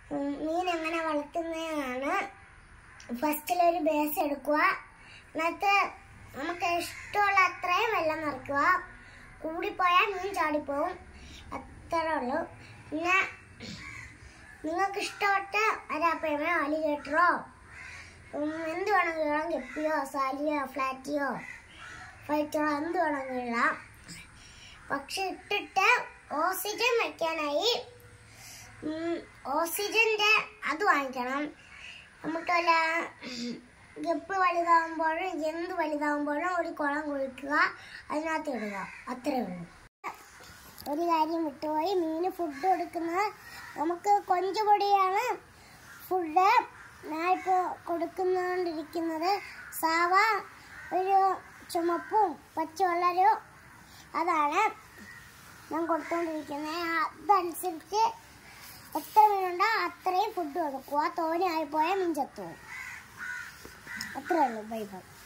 ഉം, മീൻ എങ്ങനെ വളർത്തുന്നതാണ് ഫസ്റ്റിലൊരു ബേസ് എടുക്കുക എന്നിട്ട് നമുക്ക് ഇഷ്ടമുള്ള അത്രയും വെള്ളം നിറയ്ക്കുക കൂടിപ്പോയാൽ മീൻ ചാടിപ്പോവും അത്രേ ഉള്ളൂ പിന്നെ നിങ്ങൾക്ക് ഇഷ്ടപ്പെട്ട അരാപ്പയമോ അലിഗേറ്ററോ എന്ത് വേണമെങ്കിലും ഇടാം ഗപ്പിയോ സാലിയോ ഫ്ലാറ്റിയോ ഫൈറ്ററോ എന്ത് വേണമെങ്കിലും ഇടാം പക്ഷെ ഇട്ടിട്ട് ഓക്സിജൻ വെക്കാനായി ഉം, ഓക്സിജന്റെ അത് വാങ്ങിക്കണം നമുക്ക് വല്ല ഗപ്പ് വലുതാവുമ്പോഴും എന്ത് വലുതാവുമ്പോഴും ഒരു കുളം കുഴിക്കുക അതിനകത്ത് ഇടുക അത്രേ ഉള്ളൂ ഒരു കാര്യം വിട്ടുപോയി മീന് ഫുഡ് കൊടുക്കുന്നത് നമുക്ക് കൊഞ്ചുപൊടിയാണ് ഫുഡ് ഞാൻ ഇപ്പോൾ കൊടുക്കുന്നുകൊണ്ടിരിക്കുന്നത് സാവ ഒരു ചുമപ്പും പച്ചവെള്ളരും അതാണ് ഞാൻ കൊടുത്തുകൊണ്ടിരിക്കുന്നത് അതനുസരിച്ച് എത്ര മീനുണ്ടോ അത്രയും ഫുഡ് കൊടുക്കുക തോനെയായി പോയാൽ മീൻ ചത്തു പോകും അത്രേ ഉള്ളൂ ബൈ ബൈ